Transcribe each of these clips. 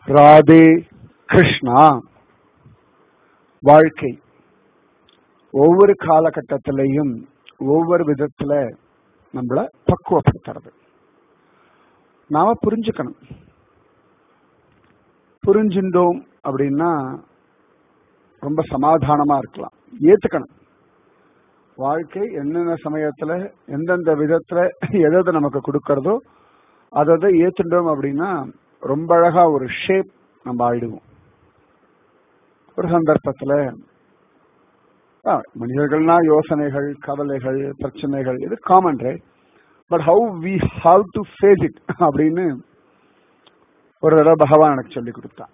ராதே கிருஷ்ணா வாழ்க்கை ஒவ்வொரு காலகட்டத்திலையும் ஒவ்வொரு விதத்துல நம்மள பக்குவப்படுத்துறது நாம புரிஞ்சுக்கணும் புரிஞ்சுட்டோம் அப்படின்னா ரொம்ப சமாதானமா இருக்கலாம் ஏத்துக்கணும் வாழ்க்கை என்னென்ன சமயத்துல எந்தெந்த விதத்துல எதை நமக்கு கொடுக்கறதோ அதை ஏத்துட்டோம் அப்படின்னா ரொம்ப அழகா ஒரு ஷேப் நம்ம ஆயிடுவோம் ஒரு சந்தர்ப்பத்துல ஆ, மனிதர்கள்னா யோசனைகள் கவலைகள் பிரச்சனைகள் இது common right but how we have to face it அப்படின்னு ஒரு தடவை பகவான் எனக்கு சொல்லி கொடுத்தான்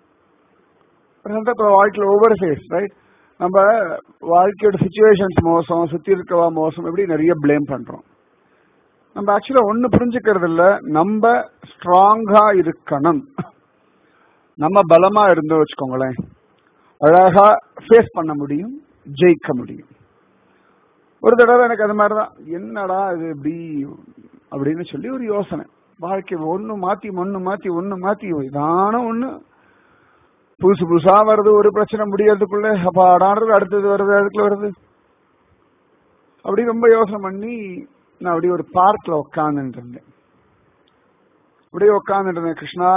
ஒரு சந்தர்ப்ப வாழ்க்கையில் ஒவ்வொரு ஃபேஸ் ரைட் நம்ம வாழ்க்கையோட சுச்சுவேஷன்ஸ் மோசம் சுத்தி இருக்கவா மோசம் இப்படி நிறைய ப்ளேம் பண்றோம் நம்ம ஆக்சுவலா ஒண்ணு புரிஞ்சுக்கிறது இல்ல நம்ம ஸ்ட்ராங்கா இருக்கணும் நம்ம பலமா இருந்தோம் வச்சுக்கோங்களேன் அழகா ஃபேஸ் பண்ண முடியும் ஜெயிக்க முடியும் ஒரு தடவை எனக்கு அது மாதிரிதான் என்னடா இது இப்படி அப்படின்னு சொல்லி ஒரு யோசனை வாழ்க்கை ஒண்ணு மாத்தி ஒண்ணு மாத்தி ஒண்ணு மாத்தி இதான ஒண்ணு புதுசு புதுசா வருது ஒரு பிரச்சனை முடியறதுக்குள்ள அப்பாடானது அடுத்தது வருது அதுக்குள்ள வருது அப்படி ரொம்ப யோசனை பண்ணி நான் அப்படியே ஒரு பார்க்ல உட்காந்துட்டு இருந்தேன் அப்படியே உட்காந்துட்டு இருந்தேன் கிருஷ்ணா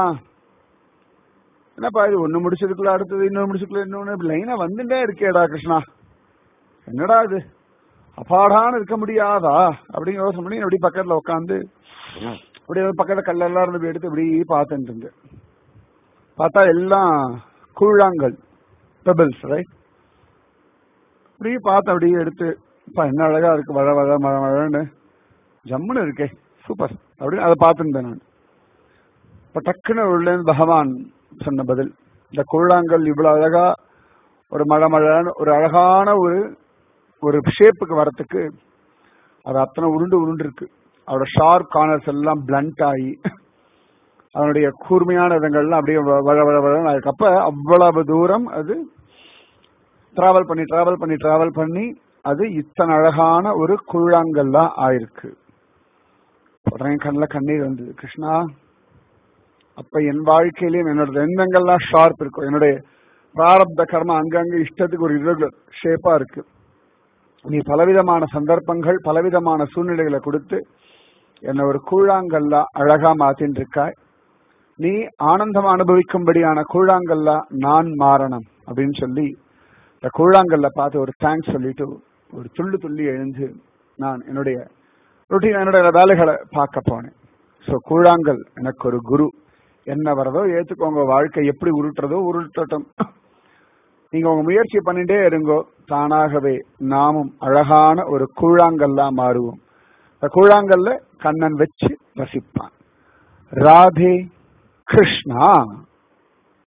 என்னப்பா இது ஒண்ணு முடிச்சதுக்குள்ள அடுத்தது இன்னொரு முடிச்சதுக்குள்ள இன்னொன்னு லைனா வந்துட்டே இருக்கேடா கிருஷ்ணா என்னடா இது அப்பாடான்னு இருக்க முடியாதா அப்படின்னு யோசனை பண்ணி அப்படி பக்கத்துல உட்காந்து அப்படியே பக்கத்துல கல்லெல்லாம் இருந்து போய் எடுத்து இப்படி பார்த்துட்டு இருந்தேன் பார்த்தா எல்லாம் கூழாங்கல் பெபிள்ஸ் ரைட் அப்படியே பார்த்து அப்படியே எடுத்து அப்பா என்ன அழகா இருக்கு வழ வழ மழ மழன்னு ஜம்முன்னு இருக்கே சூப்பர் அப்படின்னு அதை பார்த்துருந்தேன் நான் இப்ப டக்குன்னு உள்ள பகவான் சொன்ன பதில் இந்த கூழாங்கல் இவ்வளவு அழகா ஒரு மழை மழைன்னு ஒரு அழகான ஒரு ஒரு ஷேப்புக்கு வரத்துக்கு அது அத்தனை உருண்டு உருண்டு இருக்கு அதோட ஷார்ப் கார்னர்ஸ் எல்லாம் பிளண்ட் ஆகி அதனுடைய கூர்மையான இடங்கள்லாம் அப்படியே வ- வழ வழ வழன்னு அதுக்கப்ப அவ்வளவு தூரம் அது டிராவல் பண்ணி டிராவல் பண்ணி டிராவல் பண்ணி அது இத்தனை அழகான ஒரு கூழாங்கல்லா ஆயிருக்கு உடனே கண்ணில் கண்ணீர் வந்தது கிருஷ்ணா அப்ப என் வாழ்க்கையிலையும் என்னோட எண்ணங்கள்லாம் ஷார்ப் இருக்கும் என்னுடைய பிராரப்த கர்மம் அங்கங்க இஷ்டத்துக்கு ஒரு irregular ஷேப்பா இருக்கு நீ பலவிதமான சந்தர்ப்பங்கள் பலவிதமான சூழ்நிலைகளை கொடுத்து என்னை ஒரு கூழாங்கல்லா அழகா மாத்தின்னு இருக்காய் நீ ஆனந்தம் அனுபவிக்கும்படியான கூழாங்கல்லா நான் மாறணும் அப்படின்னு சொல்லி இந்த கூழாங்கல்ல பார்த்து ஒரு தேங்க்ஸ் சொல்லிட்டு ஒரு துள்ளு துள்ளி எழுந்து நான் என்னுடைய ரொட்டீன் என்னுடைய வேலைகளை பார்க்க போனேன் ஸோ கூழாங்கல் எனக்கு ஒரு குரு என்ன வரதோ ஏத்துக்கோங்க வாழ்க்கை எப்படி உருட்டுறதோ உருட்டட்டும் நீங்க உங்க முயற்சி பண்ணிட்டே இருங்கோ தானாகவே நாமும் அழகான ஒரு கூழாங்கல்லா மாறுவோம் இந்த கூழாங்கல்ல கண்ணன் வச்சு ரசிப்பான் ராதே கிருஷ்ணா